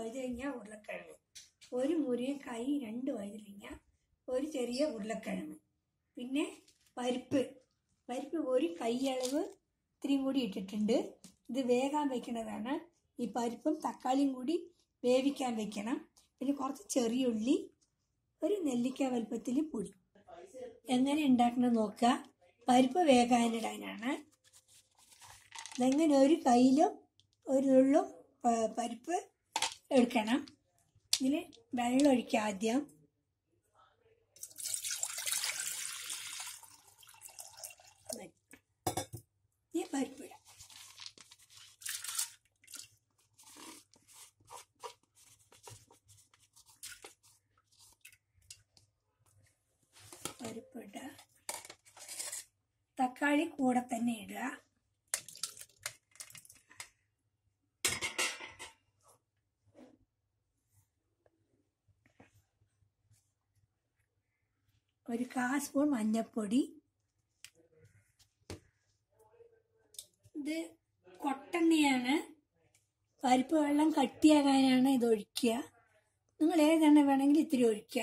വഴുതനങ്ങ ഉരുളക്കിഴങ്ങ് ഒരു മുരിങ്ങക്കായി രണ്ട് വഴുതനങ്ങ ഒരു ചെറിയ ഉരുളക്കിഴങ്ങ് പിന്നെ പരിപ്പ് പരിപ്പ് ഒരു കൈയളവ് ഇത്രയും കൂടി ഇട്ടിട്ടുണ്ട് ഇത് വേകാൻ വെക്കുന്നതാണ് ഈ പരിപ്പും തക്കാളിയും കൂടി വേവിക്കാൻ വെക്കണം പിന്നെ കുറച്ച് ചെറിയ ഉള്ളി ഒരു നെല്ലിക്ക വലുപ്പത്തിൽ പൊടി എങ്ങനെ ഉണ്ടാക്കുന്നത് നോക്കുക പരിപ്പ് വേകാനിടാനാണ് ഇതെങ്ങനെ ഒരു കയ്യിലും ഒരു നുള്ളും പ- പരിപ്പ് എടുക്കണം ഇതിൽ വെള്ളം ഒഴിക്കുക ആദ്യം ഈ പരിപ്പിടാം പരിപ്പിടുക തക്കാളി കൂടെ തന്നെ ഇടുക ഒരു കാ സ്പൂൺ മഞ്ഞൾപ്പൊടി ഇത് കൊട്ടെണ്ണയാണ് പരിപ്പ് വെള്ളം കട്ടിയാകാനാണ് ഇത് ഒഴിക്കുക നിങ്ങൾ ഏതെണ്ണ വേണമെങ്കിൽ ഇത്തിരി ഒഴിക്കുക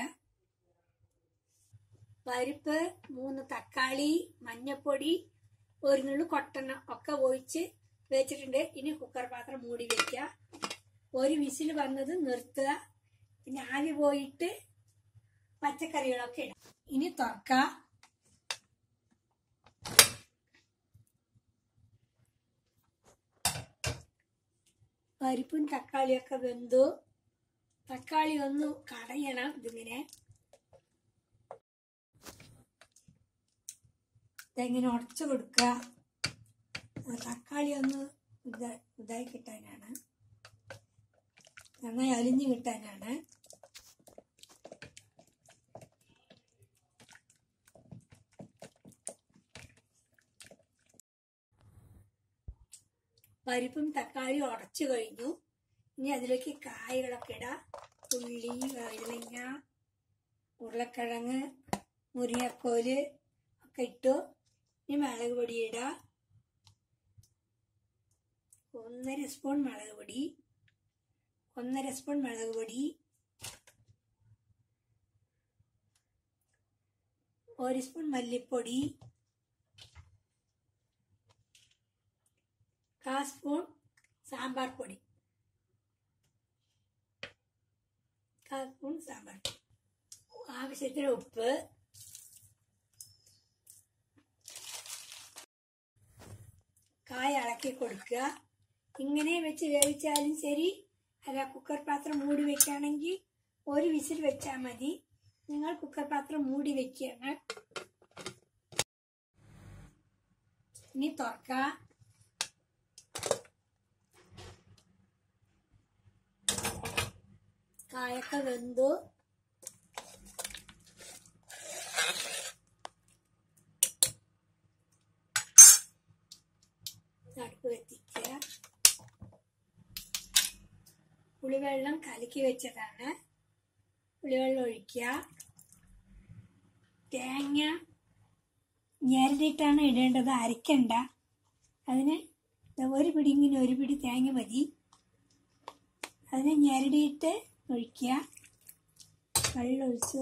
പരിപ്പ് മൂന്ന് തക്കാളി മഞ്ഞപ്പൊടി ഒരു നുള്ളു കൊട്ടെണ്ണ ഒക്കെ ഒഴിച്ച് വെച്ചിട്ടുണ്ട് ഇനി കുക്കർ പാത്രം മൂടി വെക്കുക ഒരു വിസിൽ വന്നത് നിർത്തുക പിന്നെ ആവി പോയിട്ട് പച്ചക്കറികളൊക്കെ ഇടാം ഇനി തുറക്കാം പരിപ്പും തക്കാളിയൊക്കെ വെന്തു തക്കാളി ഒന്ന് കടയണം ഇതിങ്ങനെ ഇതെങ്ങനെ ഉടച്ചു കൊടുക്കുക ആ തക്കാളി ഒന്ന് ഇത ഇതായി കിട്ടാനാണ് നന്നായി അലിഞ്ഞു കിട്ടാനാണ് പരിപ്പും തക്കാളിയും ഉടച്ചു കഴിഞ്ഞു ഇനി അതിലേക്ക് കായകളൊക്കെ ഇടാം ഉള്ളി വഴുതനങ്ങ ഉരുളക്കിഴങ്ങ് മുരിങ്ങക്കോല് ഒക്കെ ഇട്ടു ഇനി മുളക് പൊടി ഇടാം ഒന്നര സ്പൂൺ മുളക് പൊടി ഒന്നര സ്പൂൺ മുളക് പൊടി ഒരു സ്പൂൺ മല്ലിപ്പൊടി കാ സ്പൂൺ സാമ്പാർ പൊടി കാ സ്പൂൺ സാമ്പാർ പൊടി ആവശ്യത്തിന് ഉപ്പ് കായ ഇളക്കി കൊടുക്കുക ഇങ്ങനെ വെച്ച് വേവിച്ചാലും ശരി അല്ല കുക്കർ പാത്രം മൂടി വെക്കുകയാണെങ്കിൽ ഒരു വിസിൽ വെച്ചാൽ മതി നിങ്ങൾ കുക്കർ പാത്രം മൂടി വെക്കുകയാണ് ഇനി തുറക്കുക കായൊക്കെ വെന്തു അടുപ്പ് കത്തിക്കുക പുളിവെള്ളം കലക്കി വെച്ചതാണ് പുളിവെള്ളം ഒഴിക്കുക തേങ്ങ ഞെരടിയിട്ടാണ് ഇടേണ്ടത് അരക്കണ്ട അതിന് ദാ ഒരു പിടി ഇങ്ങനെ ഒരു പിടി തേങ്ങ മതി അതിനെ ഞെരടിയിട്ട് ഒഴിക്കുക വെള്ളം ഒഴിച്ചു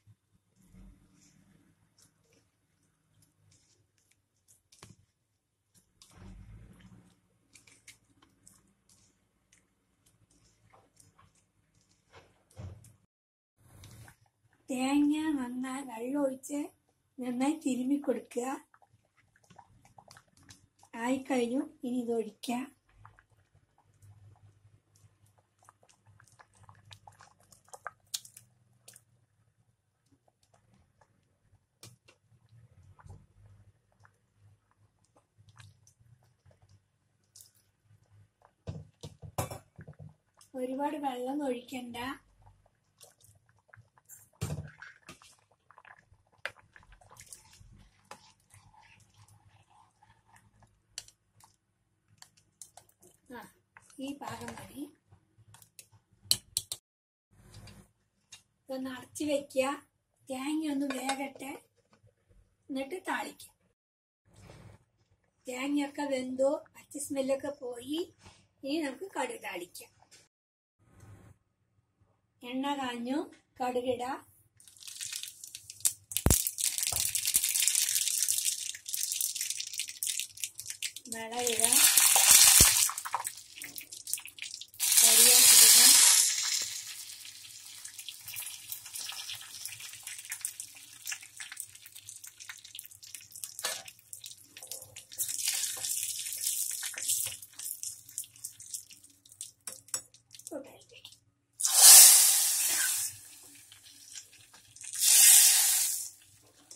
തേങ്ങ നന്നായി വെള്ളം ഒഴിച്ച് നന്നായി തിരുമ്മി കൊടുക്കുക ആയിക്കഴിഞ്ഞു ഇനി ഇത് ഒഴിക്കുക ഒരുപാട് വെള്ളം ഒഴിക്കണ്ട ആ ഈ പാകം മതി ഇതൊന്ന് അടച്ചു വെക്കുക തേങ്ങ ഒന്ന് വേകട്ടെ എന്നിട്ട് താളിക്കാം തേങ്ങയൊക്കെ വെന്തോ പച്ച സ്മെല്ലൊക്കെ പോയി ഇനി നമുക്ക് കടുക് താളിക്കാം എണ്ണ കാഞ്ഞു കടുകിട മുളകിട കറിവേപ്പില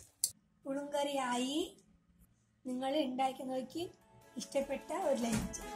പുളുങ്കറിയായി നിങ്ങൾ ഉണ്ടാക്കി നോക്കി ഇഷ്ടപ്പെട്ട ഒരു ലഞ്ച്